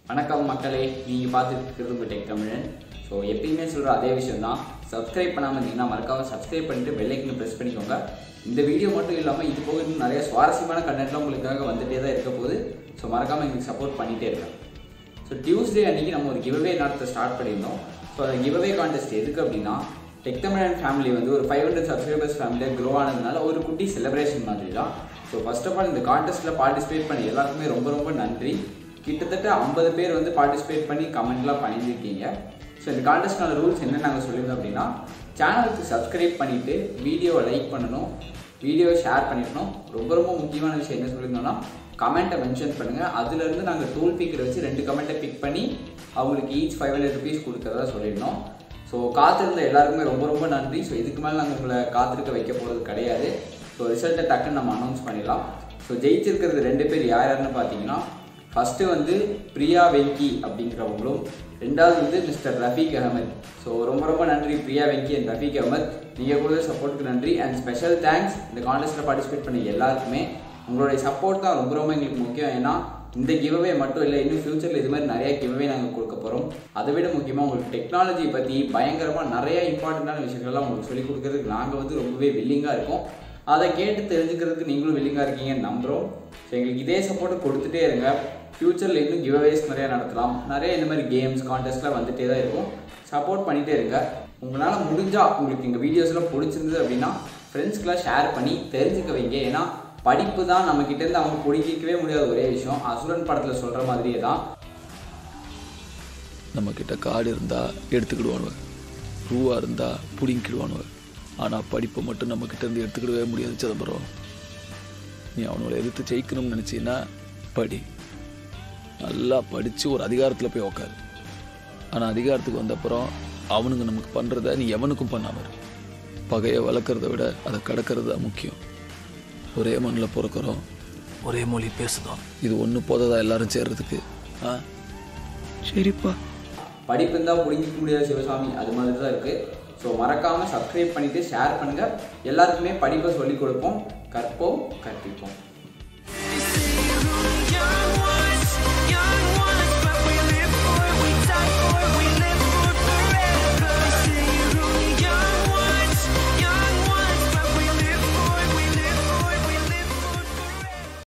வணக்கம் மக்களே நீங்கள் பார்த்துட்டு இருக்கிறது உங்கள் டெக் தமிழன் ஸோ எப்பயுமே சொல்கிற அதே விஷயம் தான் சப்ஸ்கிரைப் பண்ணாமல் இருந்தீங்கன்னா மறக்காம சப்ஸ்கிரைப் பண்ணிட்டு பெல்லைக்கனை ப்ரெஸ் பண்ணிக்கோங்க இந்த வீடியோ மட்டும் இல்லாமல் இது போக இன்னும் நிறைய சுவாரஸ்யமான கண்டென்ட்லாம் உங்களுக்காக வந்துட்டே தான் இருக்க போகுது ஸோ மறக்காமல் எங்களுக்கு சப்போர்ட் பண்ணிகிட்டே இருங்க ஸோ டியூஸ்டே அன்றைக்கி நம்ம ஒரு கிவ்அவே நடத்த ஸ்டார்ட் பண்ணியிருந்தோம் ஸோ அந்த கிவ்அவே கான்டெஸ்ட் எதுக்கு அப்படின்னா டெக் தமிழன் ஃபேமிலி வந்து ஒரு ஃபைவ் ஹண்ட்ரட் சப்ஸ்கிரைபர்ஸ் ஃபேமிலியாக க்ரோ ஆனதுனால ஒரு குட்டி செலிப்ரேஷன் மாதிரி தான் ஸோ ஃபர்ஸ்ட் ஆஃப் ஆல் இந்த கான்டெஸ்ட்டில் பார்ட்டிசிபேட் பண்ணி எல்லாருக்குமே ரொம்ப ரொம்ப நன்றி கிட்டத்தட்ட ஐம்பது பேர் வந்து பார்ட்டிசிபேட் பண்ணி கமெண்ட்லாம் பண்ணியிருக்கீங்க ஸோ இந்த கான்டெஸ்ட்கான ரூல்ஸ் என்ன நாங்கள் சொல்லியிருந்தோம் அப்படின்னா சேனலுக்கு சப்ஸ்கிரைப் பண்ணிவிட்டு வீடியோவை லைக் பண்ணணும் வீடியோவை ஷேர் பண்ணிடணும் ரொம்ப ரொம்ப முக்கியமான விஷயம் என்ன சொல்லியிருந்தோம்னா கமெண்ட்டை மென்ஷன் பண்ணுங்கள் அதுலேருந்து நாங்கள் டூல் பிக்கரை வச்சு ரெண்டு கமெண்ட்டை பிக் பண்ணி அவங்களுக்கு ஈச் ஃபைவ் ஹண்ட்ரட் ருபீஸ் கொடுக்கறதா சொல்லியிருந்தோம் ஸோ காத்திருந்த எல்லாருக்குமே ரொம்ப ரொம்ப நன்றி ஸோ இதுக்கு மேலே நாங்கள் உங்களை காத்திருக்க வைக்க போகிறது கிடையாது ஸோ ரிசல்ட்டை டக்குன்னு நம்ம அனௌன்ஸ் பண்ணிடலாம் ஸோ ஜெயிச்சிருக்கிறது ரெண்டு பேர் யார் யாருன்னு பார்த்தீங்கன்னா ஃபஸ்ட்டு வந்து பிரியா வெங்கி அப்படிங்கிறவங்களும் ரெண்டாவது வந்து மிஸ்டர் ரஃபீக் அகமத் ஸோ ரொம்ப ரொம்ப நன்றி பிரியா வெங்கி அண்ட் ரஃபீக் அகமத் நீங்கள் கொடுத்த சப்போர்ட்டுக்கு நன்றி அண்ட் ஸ்பெஷல் தேங்க்ஸ் இந்த கான்டெஸ்ட்டில் பார்ட்டிசிபேட் பண்ண எல்லாருக்குமே உங்களுடைய சப்போர்ட் தான் ரொம்ப ரொம்ப எங்களுக்கு முக்கியம் ஏன்னா இந்த கிவ்அவே மட்டும் இல்லை இன்னும் ஃபியூச்சரில் இது மாதிரி நிறைய கிவ்அவே நாங்கள் கொடுக்க போகிறோம் அதை விட முக்கியமாக உங்களுக்கு டெக்னாலஜி பற்றி பயங்கரமாக நிறைய இம்பார்ட்டண்ட்டான விஷயங்கள்லாம் உங்களுக்கு சொல்லிக் கொடுக்கறதுக்கு நாங்கள் வந்து ரொம்பவே வில்லிங்காக இருக்கோம் அதை கேட்டு தெரிஞ்சுக்கிறதுக்கு நீங்களும் வில்லிங்காக இருக்கீங்கன்னு நம்புகிறோம் ஸோ எங்களுக்கு இதே சப்போர்ட்டை கொடுத்துட்டே இருங்க ஃப்யூச்சரில் இன்னும் கிவ்அவேஸ் நிறையா நடத்தலாம் நிறைய இந்த மாதிரி கேம்ஸ் கான்டெஸ்ட்லாம் வந்துட்டே தான் இருக்கும் சப்போர்ட் பண்ணிகிட்டே இருங்க உங்களால் முடிஞ்சால் உங்களுக்கு எங்கள் வீடியோஸ்லாம் பிடிச்சிருந்தது அப்படின்னா ஃப்ரெண்ட்ஸ்க்கெலாம் ஷேர் பண்ணி தெரிஞ்சுக்க வைங்க ஏன்னா படிப்பு தான் நம்ம கிட்டேருந்து அவங்க பிடிக்கவே முடியாத ஒரே விஷயம் அசுரன் படத்தில் சொல்கிற மாதிரியே தான் நம்ம கிட்ட காடு இருந்தா எடுத்துக்கிடுவானுவ ரூவா இருந்தா பிடிங்கிடுவானுவ ஆனா படிப்பை மட்டும் நம்ம கிட்ட இருந்து எடுத்துக்கிடவே முடியாது சிதம்பரம் நீ அவனோட எதிர்த்து ஜெயிக்கணும்னு நினைச்சீன்னா படி நல்லா படிச்சு ஒரு அதிகாரத்துல போய் உக்காரு ஆனா அதிகாரத்துக்கு வந்த அப்புறம் அவனுங்க நமக்கு பண்றத நீ எவனுக்கும் பண்ணாம இரு. பகையை வளர்க்கறத விட அதை கடக்கிறது தான் முக்கியம் ஒரே மண்ணில் பிறக்கிறோம் ஒரே மொழி பேசுதோம் இது ஒன்று போததா எல்லாரும் சேர்றதுக்கு ஆ சரிப்பா படிப்பு இருந்தால் பிடிக்க முடியாத சிவசாமி அது மாதிரி தான் இருக்குது ஸோ மறக்காமல் சப்ஸ்கிரைப் பண்ணிவிட்டு ஷேர் பண்ணுங்கள் எல்லாருக்குமே படிப்பை சொல்லிக் கொடுப்போம் கற்போம் கற்பிப்போம் young